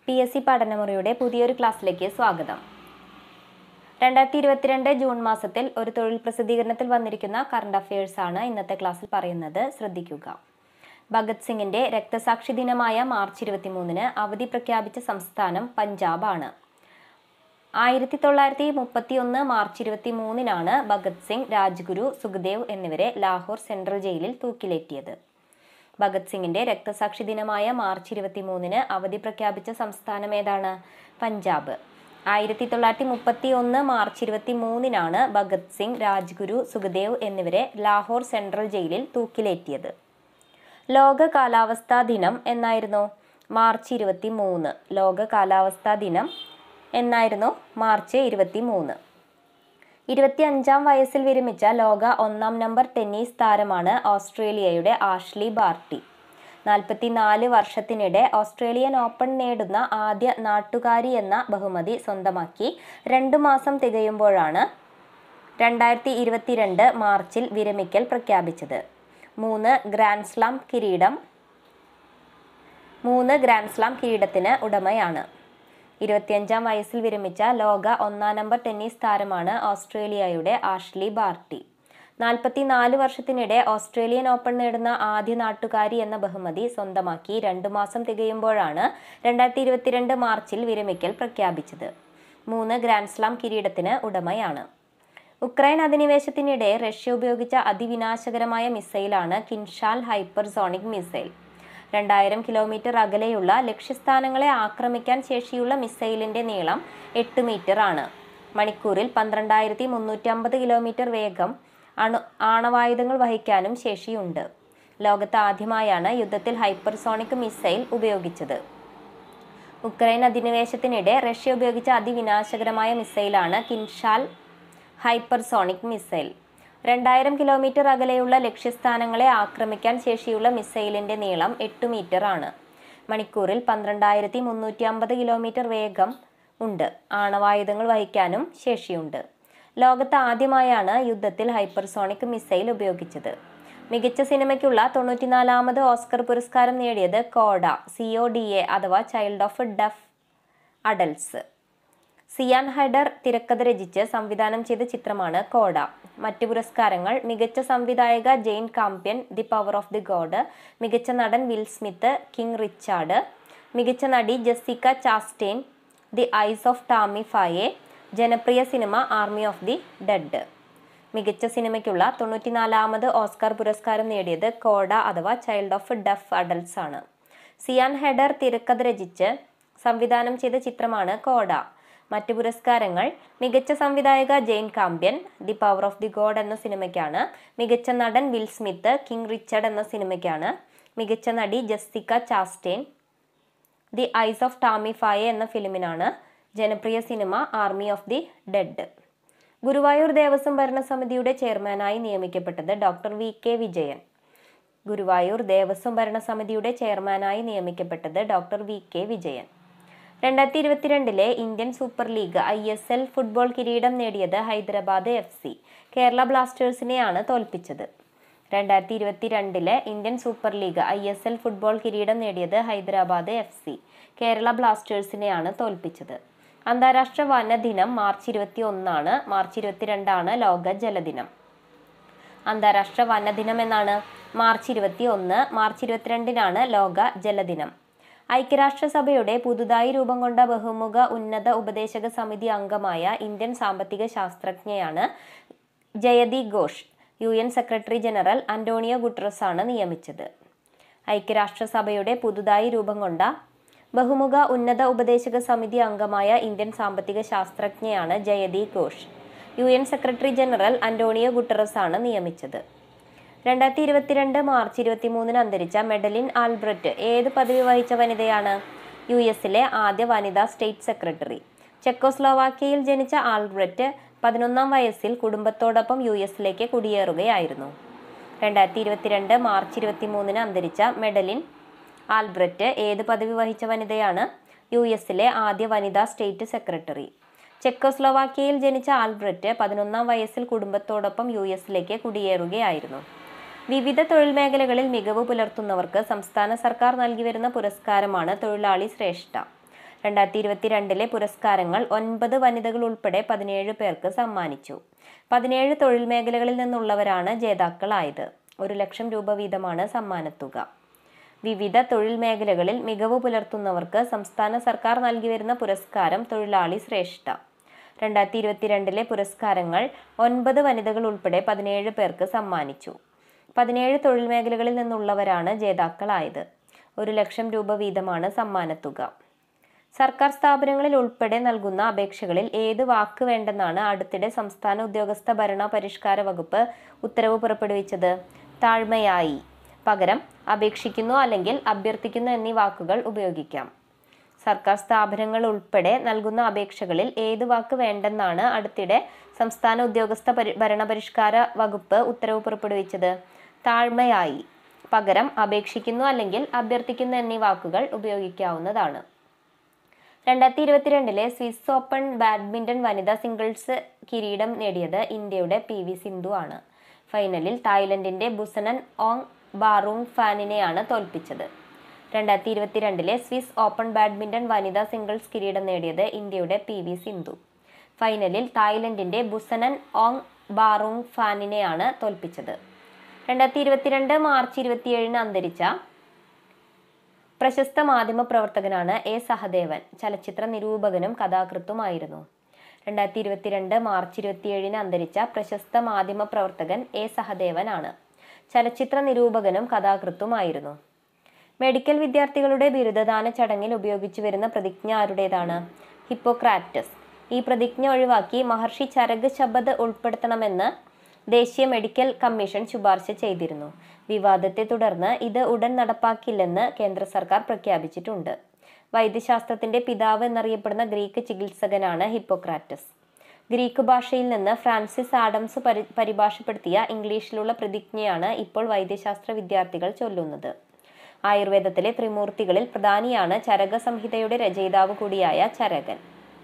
P S C പഠനമുറിയുടെ പുതിയൊരു ക്ലാസ്സിലേക്ക് സ്വാഗതം രണ്ടായിരത്തി ഇരുപത്തിരണ്ട് ജൂൺ മാസത്തിൽ ഒരു തൊഴിൽ പ്രസിദ്ധീകരണത്തിൽ വന്നിരിക്കുന്ന കറണ്ട് അഫയേഴ്സ് ആണ് ഇന്നത്തെ ക്ലാസ്സിൽ പറയുന്നത് ശ്രദ്ധിക്കുക ഭഗത് സിംഗിന്റെ രക്തസാക്ഷി ദിനമായ മാർച്ച് ഇരുപത്തിമൂന്നിന് അവധി പ്രഖ്യാപിച്ച സംസ്ഥാനം പഞ്ചാബാണ് ആയിരത്തി തൊള്ളായിരത്തി മുപ്പത്തി ഒന്ന് മാർച്ച് ഇരുപത്തി മൂന്നിനാണ് ഭഗത് സിംഗ് രാജ്ഗുരു സുഖദേവ് എന്നിവരെ ലാഹോർ സെൻട്രൽ ജയിലിൽ തൂക്കിലേറ്റിയത് ഭഗത് സിംഗിന്റെ രക്തസാക്ഷി ദിനമായ മാർച്ച് ഇരുപത്തി മൂന്നിന് അവധി പ്രഖ്യാപിച്ച സംസ്ഥാനം ഏതാണ് പഞ്ചാബ് ആയിരത്തി തൊള്ളായിരത്തി മുപ്പത്തി ഒന്ന് മാർച്ച് ഇരുപത്തി മൂന്നിനാണ് ഭഗത് സിംഗ് രാജ്ഗുരു സുഖദേവ് എന്നിവരെ ലാഹോർ സെൻട്രൽ ജയിലിൽ തൂക്കിലേറ്റിയത് ലോക കാലാവസ്ഥാ ദിനം എന്നായിരുന്നു മാർച്ച് ഇരുപത്തി മൂന്ന് ലോക കാലാവസ്ഥാ ദിനം എന്നായിരുന്നു മാർച്ച് ഇരുപത്തി മൂന്ന് ഇരുപത്തി അഞ്ചാം വയസ്സിൽ വിരമിച്ച ലോക ഒന്നാം നമ്പർ ടെന്നീസ് താരമാണ് ഓസ്ട്രേലിയയുടെ ആഷ്ലി ബാർട്ടി നാൽപ്പത്തിനാല് വർഷത്തിനിടെ ഓസ്ട്രേലിയൻ ഓപ്പൺ നേടുന്ന ആദ്യ നാട്ടുകാരി എന്ന ബഹുമതി സ്വന്തമാക്കി രണ്ടു മാസം തികയുമ്പോഴാണ് രണ്ടായിരത്തി ഇരുപത്തിരണ്ട് മാർച്ചിൽ വിരമിക്കൽ പ്രഖ്യാപിച്ചത് മൂന്ന് ഗ്രാൻഡ് സ്ലാം കിരീടം മൂന്ന് ഗ്രാൻഡ് സ്ലാം കിരീടത്തിന് ഉടമയാണ് ഇരുപത്തിയഞ്ചാം വയസ്സിൽ വിരമിച്ച ലോക ഒന്നാം നമ്പർ ടെന്നീസ് താരമാണ് ഓസ്ട്രേലിയയുടെ ആഷ്ലി ബാർട്ടി നാൽപ്പത്തിനാല് വർഷത്തിനിടെ ഓസ്ട്രേലിയൻ ഓപ്പൺ നേടുന്ന ആദ്യ നാട്ടുകാരി എന്ന ബഹുമതി സ്വന്തമാക്കി രണ്ടു മാസം തികയുമ്പോഴാണ് രണ്ടായിരത്തി ഇരുപത്തിരണ്ട് മാർച്ചിൽ വിരമിക്കൽ പ്രഖ്യാപിച്ചത് മൂന്ന് ഗ്രാൻഡ് സ്ലാം കിരീടത്തിന് ഉടമയാണ് ഉക്രൈൻ അധിനിവേശത്തിനിടെ റഷ്യ ഉപയോഗിച്ച അതിവിനാശകരമായ മിസൈലാണ് കിൻഷാൽ ഹൈപ്പർസോണിക് മിസൈൽ രണ്ടായിരം കിലോമീറ്റർ അകലെയുള്ള ലക്ഷ്യസ്ഥാനങ്ങളെ ആക്രമിക്കാൻ ശേഷിയുള്ള മിസൈലിന്റെ നീളം എട്ട് മീറ്റർ ആണ് മണിക്കൂറിൽ പന്ത്രണ്ടായിരത്തി മുന്നൂറ്റമ്പത് കിലോമീറ്റർ വേഗം അണു ആണവായുധങ്ങൾ വഹിക്കാനും ശേഷിയുണ്ട് ലോകത്ത് ആദ്യമായാണ് യുദ്ധത്തിൽ ഹൈപ്പർസോണിക് മിസൈൽ ഉപയോഗിച്ചത് ഉക്രൈൻ അധിനിവേശത്തിനിടെ റഷ്യ ഉപയോഗിച്ച അതിവിനാശകരമായ മിസൈലാണ് കിൻഷാൽ ഹൈപ്പർസോണിക് മിസൈൽ രണ്ടായിരം കിലോമീറ്റർ അകലെയുള്ള ലക്ഷ്യസ്ഥാനങ്ങളെ ആക്രമിക്കാൻ ശേഷിയുള്ള മിസൈലിന്റെ നീളം എട്ട് മീറ്റർ ആണ് മണിക്കൂറിൽ പന്ത്രണ്ടായിരത്തി മുന്നൂറ്റി അമ്പത് കിലോമീറ്റർ വേഗം ഉണ്ട് ആണവായുധങ്ങൾ വഹിക്കാനും ശേഷിയുണ്ട് ലോകത്ത് ആദ്യമായാണ് യുദ്ധത്തിൽ ഹൈപ്പർസോണിക് മിസൈൽ ഉപയോഗിച്ചത് മികച്ച സിനിമയ്ക്കുള്ള തൊണ്ണൂറ്റിനാലാമത് ഓസ്കർ പുരസ്കാരം നേടിയത് CODA C O D A അഥവാ Child of Deaf Adults Sian Heder തിരക്കഥ രചിച്ച് സംവിധാനം ചെയ്ത ചിത്രമാണ് കോഡ മറ്റു പുരസ്കാരങ്ങൾ മികച്ച സംവിധായക Jane Campion the Power of the God മികച്ച നടൻ വിൽ സ്മിത്ത് കിങ് റിച്ചാർഡ് മികച്ച നടി Jessica Chastain the Eyes of Tammy Faye ജനപ്രിയ cinema Army of the Dead മികച്ച സിനിമയ്ക്കുള്ള തൊണ്ണൂറ്റിനാലാമത് ഓസ്കാർ പുരസ്കാരം നേടിയത് കോഡ അഥവാ ചൈൽഡ് ഓഫ് ഡഫ് അഡൽസ് ആണ് സിയാൻ ഹെഡർ തിരക്കഥ രചിച്ച് സംവിധാനം ചെയ്ത ചിത്രമാണ് കോഡ മറ്റ് പുരസ്കാരങ്ങൾ മികച്ച സംവിധായക Jane Campion the Power of the God എന്ന സിനിമയ്ക്കാണ് മികച്ച നടൻ വിൽ സ്മിത്ത് കിങ് റിച്ചർഡ് എന്ന സിനിമയ്ക്കാണ് മികച്ച നടി Jessica Chastain the Eyes of Tammy Faye എന്ന ഫിലിമിനാണ് ജനപ്രിയ cinema Army of the Dead Guruvayur Devaswom ഭരണസമിതിയുടെ ചെയർമാനായി നിയമിക്കപ്പെട്ടത് doctor V K Vijayan Guruvayur Devaswom ഭരണസമിതിയുടെ ചെയർമാനായി നിയമിക്കപ്പെട്ടത് ഡോക്ടർ വി കെ വിജയൻ രണ്ടായിരത്തി ഇരുപത്തിരണ്ടിലെ Indian Super League I S L football കിരീടം നേടിയത് ഹൈദരാബാദ് എഫ് സി കേരള ബ്ലാസ്റ്റേഴ്സിനെയാണ് തോൽപ്പിച്ചത് രണ്ടായിരത്തി ഇരുപത്തിരണ്ടിലെ Indian Super League I S L football കിരീടം നേടിയത് ഹൈദരാബാദ് എഫ് സി കേരള ബ്ലാസ്റ്റേഴ്സിനെയാണ് തോൽപ്പിച്ചത് അന്താരാഷ്ട്ര വനദിനം മാർച്ച് ഇരുപത്തി ഒന്നാണ് മാർച്ച് ഇരുപത്തിരണ്ടാണ് ലോക ജലദിനം അന്താരാഷ്ട്ര വനദിനം എന്നാണ് മാർച്ച് ഇരുപത്തി ഒന്ന് മാർച്ച് ഇരുപത്തിരണ്ടിനാണ് ലോക ജലദിനം ഐക്യരാഷ്ട്രസഭയുടെ പുതുതായി രൂപം കൊണ്ട ബഹുമുഖ ഉന്നത ഉപദേശക സമിതി അംഗമായ ഇന്ത്യൻ സാമ്പത്തിക ശാസ്ത്രജ്ഞയാണ് Jayati Ghosh U N secretary general Antonio Guterres ആണ് നിയമിച്ചത് ഐക്യരാഷ്ട്രസഭയുടെ പുതുതായി രൂപം കൊണ്ട ബഹുമുഖ ഉന്നത ഉപദേശക സമിതി അംഗമായ ഇന്ത്യൻ സാമ്പത്തിക ശാസ്ത്രജ്ഞയാണ് Jayati Ghosh U N secretary general Antonio Guterres ആണ് നിയമിച്ചത് രണ്ടായിരത്തി ഇരുപത്തിരണ്ട് മാർച്ച് ഇരുപത്തി മൂന്നിന് അന്തരിച്ച മെഡലിൻ ആൽബ്രറ്റ് ഏത് പദവി വഹിച്ച വനിതയാണ് യു എസിലെ ആദ്യ വനിതാ സ്റ്റേറ്റ് സെക്രട്ടറി ചെക്കോസ്ലോവാക്യയിൽ ജനിച്ച ആൽബ്രറ്റ് പതിനൊന്നാം വയസ്സിൽ കുടുംബത്തോടൊപ്പം യു എസിലേക്ക് കുടിയേറുകയായിരുന്നു രണ്ടായിരത്തി ഇരുപത്തിരണ്ട് മാർച്ച് ഇരുപത്തി മൂന്നിന് അന്തരിച്ച മെഡലിൻ ആൽബ്രറ്റ് ഏത് പദവി വഹിച്ച വനിതയാണ് യു എസിലെ ആദ്യ വനിതാ സ്റ്റേറ്റ് സെക്രട്ടറി ചെക്കോസ്ലോവാക്യയിൽ ജനിച്ച ആൽബ്രറ്റ് പതിനൊന്നാം വയസ്സിൽ കുടുംബത്തോടൊപ്പം യു എസിലേക്ക് കുടിയേറുകയായിരുന്നു വിവിധ തൊഴിൽ മേഖലകളിൽ മികവ് പുലർത്തുന്നവർക്ക് സംസ്ഥാന സർക്കാർ നൽകി വരുന്ന പുരസ്കാരമാണ് തൊഴിലാളി ശ്രേഷ്ഠ രണ്ടായിരത്തി ഇരുപത്തിരണ്ടിലെ പുരസ്കാരങ്ങൾ ഒൻപത് വനിതകൾ ഉൾപ്പെടെ പതിനേഴ് പേർക്ക് സമ്മാനിച്ചു പതിനേഴ് തൊഴിൽ മേഖലകളിൽ നിന്നുള്ളവരാണ് ജേതാക്കളായത് ഒരു ലക്ഷം രൂപ വീതമാണ് സമ്മാനത്തുക വിവിധ തൊഴിൽ മേഖലകളിൽ മികവ് പുലർത്തുന്നവർക്ക് സംസ്ഥാന സർക്കാർ നൽകി വരുന്ന പുരസ്കാരം തൊഴിലാളി ശ്രേഷ്ഠ രണ്ടായിരത്തി ഇരുപത്തിരണ്ടിലെ പുരസ്കാരങ്ങൾ ഒൻപത് വനിതകൾ ഉൾപ്പെടെ പതിനേഴ് പേർക്ക് സമ്മാനിച്ചു പതിനേഴ് തൊഴിൽ മേഖലകളിൽ നിന്നുള്ളവരാണ് ജേതാക്കളായത് ഒരു ലക്ഷം രൂപ വീതമാണ് സമ്മാനത്തുക സർക്കാർ സ്ഥാപനങ്ങളിൽ ഉൾപ്പെടെ നൽകുന്ന അപേക്ഷകളിൽ ഏത് വാക്ക് വേണ്ടെന്നാണ് അടുത്തിടെ സംസ്ഥാന ഉദ്യോഗസ്ഥ ഭരണ പരിഷ്കാര വകുപ്പ് ഉത്തരവ് പുറപ്പെടുവിച്ചത് താഴ്മയായി പകരം അപേക്ഷിക്കുന്നു അല്ലെങ്കിൽ അഭ്യർത്ഥിക്കുന്നു എന്നീ വാക്കുകൾ ഉപയോഗിക്കാം സർക്കാർ സ്ഥാപനങ്ങൾ ഉൾപ്പെടെ നൽകുന്ന അപേക്ഷകളിൽ ഏത് വാക്ക് വേണ്ടെന്നാണ് അടുത്തിടെ സംസ്ഥാന ഉദ്യോഗസ്ഥ പരി ഭരണപരിഷ്കാര വകുപ്പ് ഉത്തരവ് പുറപ്പെടുവിച്ചത് താഴ്മയായി പകരം അപേക്ഷിക്കുന്നു അല്ലെങ്കിൽ അഭ്യർത്ഥിക്കുന്നു എന്നീ വാക്കുകൾ ഉപയോഗിക്കാവുന്നതാണ് രണ്ടായിരത്തി ഇരുപത്തിരണ്ടിലെ സ്വിസ് ഓപ്പൺ ബാഡ്മിന്റൺ വനിതാ സിംഗിൾസ് കിരീടം നേടിയത് ഇന്ത്യയുടെ പി വി സിന്ധു ആണ് ഫൈനലിൽ തായ്ലൻഡിന്റെ ബുസനൻ ഓങ് ബാറൂങ് ഫാനിനെയാണ് തോൽപ്പിച്ചത് രണ്ടായിരത്തി ഇരുപത്തിരണ്ടിലെ സ്വിസ് ഓപ്പൺ ബാഡ്മിന്റൺ വനിതാ സിംഗിൾസ് കിരീടം നേടിയത് ഇന്ത്യയുടെ പി വി സിന്ധു ഫൈനലിൽ തായ്ലൻഡിന്റെ ബുസനൻ ഓങ് ബാറൂങ് ഫാനിനെയാണ് തോൽപ്പിച്ചത് രണ്ടായിരത്തി ഇരുപത്തിരണ്ട് മാർച്ച് ഇരുപത്തിയേഴിന് അന്തരിച്ച പ്രശസ്ത മാധ്യമ പ്രവർത്തകനാണ് എ സഹദേവൻ ചലച്ചിത്ര നിരൂപകനും കഥാകൃത്തുമായിരുന്നു രണ്ടായിരത്തി ഇരുപത്തിരണ്ട് മാർച്ച് ഇരുപത്തിയേഴിന് അന്തരിച്ച പ്രശസ്ത മാധ്യമ പ്രവർത്തകൻ എ സഹദേവനാണ് ചലച്ചിത്ര നിരൂപകനും കഥാകൃത്തുമായിരുന്നു മെഡിക്കൽ വിദ്യാർത്ഥികളുടെ ബിരുദദാന ചടങ്ങിൽ ഉപയോഗിച്ചു വരുന്ന പ്രതിജ്ഞ ആരുടേതാണ് ഹിപ്പോക്രാറ്റസ് ഈ പ്രതിജ്ഞ ഒഴിവാക്കി മഹർഷി ചരക് ശബദ് ഉൾപ്പെടുത്തണമെന്ന് ദേശീയ മെഡിക്കൽ കമ്മീഷൻ ശുപാർശ ചെയ്തിരുന്നു വിവാദത്തെ തുടർന്ന് ഇത് ഉടൻ നടപ്പാക്കില്ലെന്ന് കേന്ദ്ര സർക്കാർ പ്രഖ്യാപിച്ചിട്ടുണ്ട് വൈദ്യശാസ്ത്രത്തിന്റെ പിതാവ് എന്നറിയപ്പെടുന്ന ഗ്രീക്ക് ചികിത്സകനാണ് ഹിപ്പോക്രാറ്റസ് ഗ്രീക്ക് ഭാഷയിൽ നിന്ന് ഫ്രാൻസിസ് ആഡംസ് പരി പരിഭാഷപ്പെടുത്തിയ ഇംഗ്ലീഷിലുള്ള പ്രതിജ്ഞയാണ് ഇപ്പോൾ വൈദ്യശാസ്ത്ര വിദ്യാർത്ഥികൾ ചൊല്ലുന്നത് ആയുർവേദത്തിലെ ത്രിമൂർത്തികളിൽ പ്രധാനിയാണ് ചരക സംഹിതയുടെ രചയിതാവ് കൂടിയായ ചരകൻ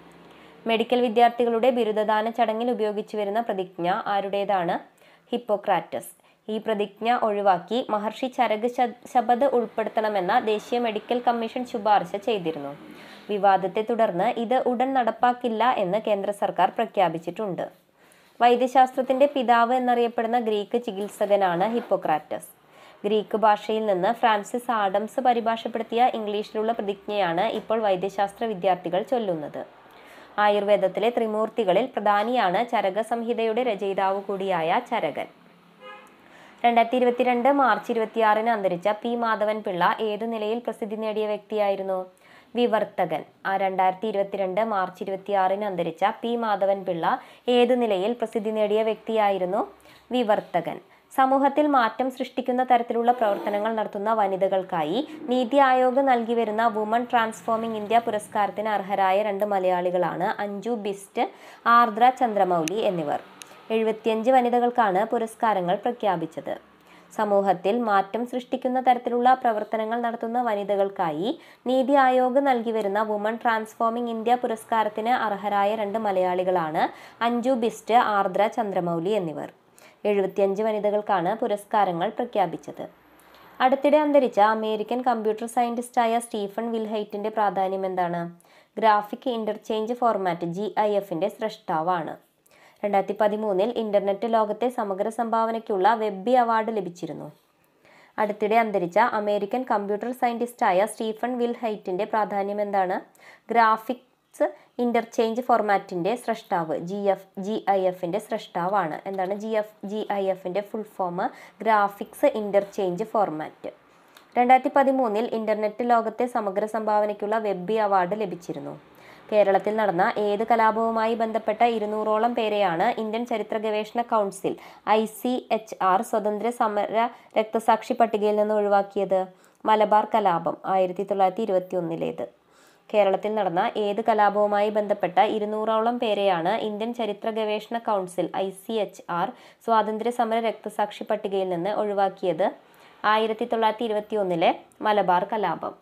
മെഡിക്കൽ വിദ്യാർത്ഥികളുടെ ബിരുദദാന ചടങ്ങിൽ ഉപയോഗിച്ചു വരുന്ന പ്രതിജ്ഞ ആരുടേതാണ് ഹിപ്പോക്രാറ്റസ് ഈ പ്രതിജ്ഞ ഒഴിവാക്കി മഹർഷി ചരക് ശ- ശപഥ് ഉൾപ്പെടുത്തണമെന്ന ദേശീയ മെഡിക്കൽ കമ്മീഷൻ ശുപാർശ ചെയ്തിരുന്നു വിവാദത്തെ തുടർന്ന് ഇത് ഉടൻ നടപ്പാക്കില്ല എന്ന് കേന്ദ്ര സർക്കാർ പ്രഖ്യാപിച്ചിട്ടുണ്ട് വൈദ്യശാസ്ത്രത്തിന്റെ പിതാവ് എന്നറിയപ്പെടുന്ന ഗ്രീക്ക് ചികിത്സകനാണ് ഹിപ്പോക്രാറ്റസ് ഗ്രീക്ക് ഭാഷയിൽ നിന്ന് ഫ്രാൻസിസ് ആഡംസ് പരിഭാഷപ്പെടുത്തിയ ഇംഗ്ലീഷിലുള്ള പ്രതിജ്ഞയാണ് ഇപ്പോൾ വൈദ്യശാസ്ത്ര വിദ്യാർത്ഥികൾ ചൊല്ലുന്നത് ആയുർവേദത്തിലെ ത്രിമൂർത്തികളിൽ പ്രധാനിയാണ് ചരക സംഹിതയുടെ രചയിതാവ് കൂടിയായ ചരകൻ രണ്ടായിരത്തി ഇരുപത്തിരണ്ട് മാർച്ച് ഇരുപത്തിയാറിന് അന്തരിച്ച പി മാധവൻ പിള്ള ഏതു നിലയിൽ പ്രസിദ്ധി നേടിയ വ്യക്തിയായിരുന്നു വിവർത്തകൻ ആ രണ്ടായിരത്തി ഇരുപത്തിരണ്ട് മാർച്ച് ഇരുപത്തിയാറിന് അന്തരിച്ച പി മാധവൻ പിള്ള ഏതു നിലയിൽ പ്രസിദ്ധി നേടിയ വ്യക്തിയായിരുന്നു വിവർത്തകൻ സമൂഹത്തിൽ മാറ്റം സൃഷ്ടിക്കുന്ന തരത്തിലുള്ള പ്രവർത്തനങ്ങൾ നടത്തുന്ന വനിതകൾക്കായി നീതി ആയോഗ് നൽകി വരുന്ന വുമൺ ട്രാൻസ്ഫോമിംഗ് ഇന്ത്യ പുരസ്കാരത്തിന് അർഹരായ രണ്ട് മലയാളികളാണ് അഞ്ജു ബിസ്റ്റ് ആർദ്ര ചന്ദ്രമൗലി എന്നിവർ എഴുപത്തിയഞ്ച് വനിതകൾക്കാണ് പുരസ്കാരങ്ങൾ പ്രഖ്യാപിച്ചത് സമൂഹത്തിൽ മാറ്റം സൃഷ്ടിക്കുന്ന തരത്തിലുള്ള പ്രവർത്തനങ്ങൾ നടത്തുന്ന വനിതകൾക്കായി നീതി ആയോഗ് നൽകി വരുന്ന വുമൺ ട്രാൻസ്ഫോമിംഗ് ഇന്ത്യ പുരസ്കാരത്തിന് അർഹരായ രണ്ട് മലയാളികളാണ് അഞ്ജു ബിസ്റ്റ് ആർദ്ര ചന്ദ്രമൗലി എന്നിവർ എഴുപത്തിയഞ്ച് വനിതകൾക്കാണ് പുരസ്കാരങ്ങൾ പ്രഖ്യാപിച്ചത് അടുത്തിടെ അന്തരിച്ച അമേരിക്കൻ കമ്പ്യൂട്ടർ സയന്റിസ്റ്റായ സ്റ്റീഫൻ വിൽഹൈറ്റിന്റെ പ്രാധാന്യം എന്താണ് graphic interchange format G I എഫിന്റെ സൃഷ്ടാവാണ് രണ്ടായിരത്തി പതിമൂന്നിൽ ഇന്റർനെറ്റ് ലോകത്തെ സമഗ്ര സംഭാവനയ്ക്കുള്ള വെബ്ബി അവാർഡ് ലഭിച്ചിരുന്നു അടുത്തിടെ അന്തരിച്ച അമേരിക്കൻ കമ്പ്യൂട്ടർ സയന്റിസ്റ്റായ സ്റ്റീഫൻ വിൽഹൈറ്റിന്റെ പ്രാധാന്യം എന്താണ് ഗ്രാഫിക്സ് ഇന്റർചേഞ്ച് ഫോർമാറ്റിന്റെ സൃഷ്ടാവ് ജി എഫ് ജി ഐ എഫിന്റെ സൃഷ്ടാവാണ് എന്താണ് ജി എഫ് ജി ഐ എഫിന്റെ full form graphics interchange format രണ്ടായിരത്തി പതിമൂന്നിൽ ഇന്റർനെറ്റ് ലോകത്തെ സമഗ്ര സംഭാവനയ്ക്കുള്ള വെബ്ബി അവാർഡ് ലഭിച്ചിരുന്നു കേരളത്തിൽ നടന്ന ഏത് കലാപവുമായി ബന്ധപ്പെട്ട ഇരുന്നൂറോളം പേരെയാണ് ഇന്ത്യൻ ചരിത്ര ഗവേഷണ council I C H R സ്വതന്ത്ര സമര രക്തസാക്ഷി പട്ടികയിൽ നിന്ന് ഒഴിവാക്കിയത് മലബാർ കലാപം ആയിരത്തി തൊള്ളായിരത്തി ഇരുപത്തി ഒന്നിലേത് കേരളത്തിൽ നടന്ന ഏത് കലാപവുമായി ബന്ധപ്പെട്ട ഇരുന്നൂറോളം പേരെയാണ് ഇന്ത്യൻ ചരിത്ര ഗവേഷണ council I C H R സ്വാതന്ത്ര്യ സമര രക്തസാക്ഷി പട്ടികയിൽ നിന്ന് ഒഴിവാക്കിയത് ആയിരത്തി തൊള്ളായിരത്തി ഇരുപത്തി ഒന്നിലെ മലബാർ കലാപം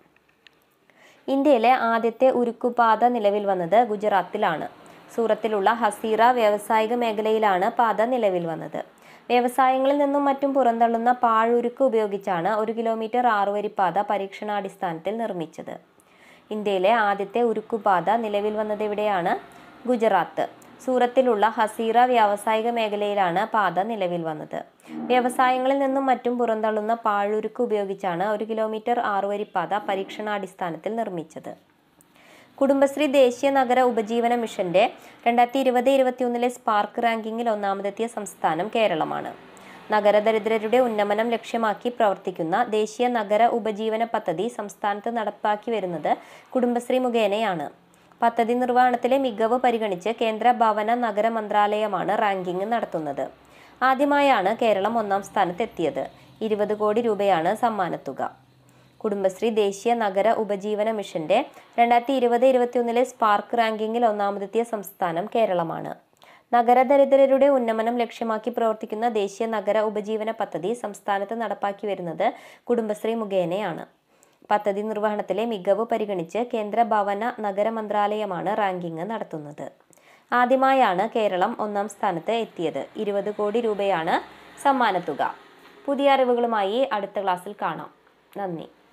ഇന്ത്യയിലെ ആദ്യത്തെ ഉരുക്കുപാത നിലവിൽ വന്നത് ഗുജറാത്തിലാണ് സൂറത്തിലുള്ള ഹസീറ വ്യാവസായിക മേഖലയിലാണ് പാത നിലവിൽ വന്നത് വ്യവസായങ്ങളിൽ നിന്നും മറ്റും പുറന്തള്ളുന്ന പാഴുരുക്ക് ഉപയോഗിച്ചാണ് ഒരു കിലോമീറ്റർ ആറുവരിപ്പാത പരീക്ഷണാടിസ്ഥാനത്തിൽ നിർമ്മിച്ചത് ഇന്ത്യയിലെ ആദ്യത്തെ ഉരുക്കുപാത നിലവിൽ വന്നത് എവിടെയാണ് ഗുജറാത്ത് സൂറത്തിലുള്ള ഹസീറ വ്യാവസായിക മേഖലയിലാണ് പാത നിലവിൽ വന്നത് വ്യവസായങ്ങളിൽ നിന്നും മറ്റും പുറന്തള്ളുന്ന പാഴുരുക്ക് ഉപയോഗിച്ചാണ് ഒരു കിലോമീറ്റർ ആറുവരിപ്പാത പരീക്ഷണാടിസ്ഥാനത്തിൽ നിർമ്മിച്ചത് കുടുംബശ്രീ ദേശീയ നഗര ഉപജീവന മിഷന്റെ രണ്ടായിരത്തി ഇരുപത് ഇരുപത്തിയൊന്നിലെ സ്പാർക്ക് റാങ്കിങ്ങിൽ ഒന്നാമതെത്തിയ സംസ്ഥാനം കേരളമാണ് നഗരദരിദ്രരുടെ ഉന്നമനം ലക്ഷ്യമാക്കി പ്രവർത്തിക്കുന്ന ദേശീയ നഗര ഉപജീവന പദ്ധതി സംസ്ഥാനത്ത് നടപ്പാക്കി വരുന്നത് കുടുംബശ്രീ മുഖേനയാണ് പദ്ധതി നിർവഹണത്തിലെ മികവ് പരിഗണിച്ച് കേന്ദ്ര ഭവന നഗര മന്ത്രാലയമാണ് റാങ്കിംഗ് നടത്തുന്നത് ആദ്യമായാണ് കേരളം ഒന്നാം സ്ഥാനത്തെത്തിയത് ഇരുപത് കോടി രൂപയാണ് സമ്മാനത്തുക കുടുംബശ്രീ ദേശീയ നഗര ഉപജീവന മിഷന്റെ രണ്ടായിരത്തി ഇരുപത് ഇരുപത്തിയൊന്നിലെ സ്പാർക്ക് റാങ്കിങ്ങിൽ ഒന്നാമതെത്തിയ സംസ്ഥാനം കേരളമാണ് നഗരദരിദ്രരുടെ ഉന്നമനം ലക്ഷ്യമാക്കി പ്രവർത്തിക്കുന്ന ദേശീയ നഗര ഉപജീവന പദ്ധതി സംസ്ഥാനത്ത് നടപ്പാക്കി വരുന്നത് കുടുംബശ്രീ മുഖേനയാണ് പദ്ധതി നിർവഹണത്തിലെ മികവ് പരിഗണിച്ച് കേന്ദ്ര ഭവന നഗര മന്ത്രാലയമാണ് റാങ്കിംഗ് നടത്തുന്നത് ആദ്യമായാണ് കേരളം ഒന്നാം സ്ഥാനത്ത് എത്തിയത് ഇരുപത് കോടി രൂപയാണ് സമ്മാനത്തുക പുതിയ അറിവുകളുമായി അടുത്ത ക്ലാസ്സിൽ കാണാം നന്ദി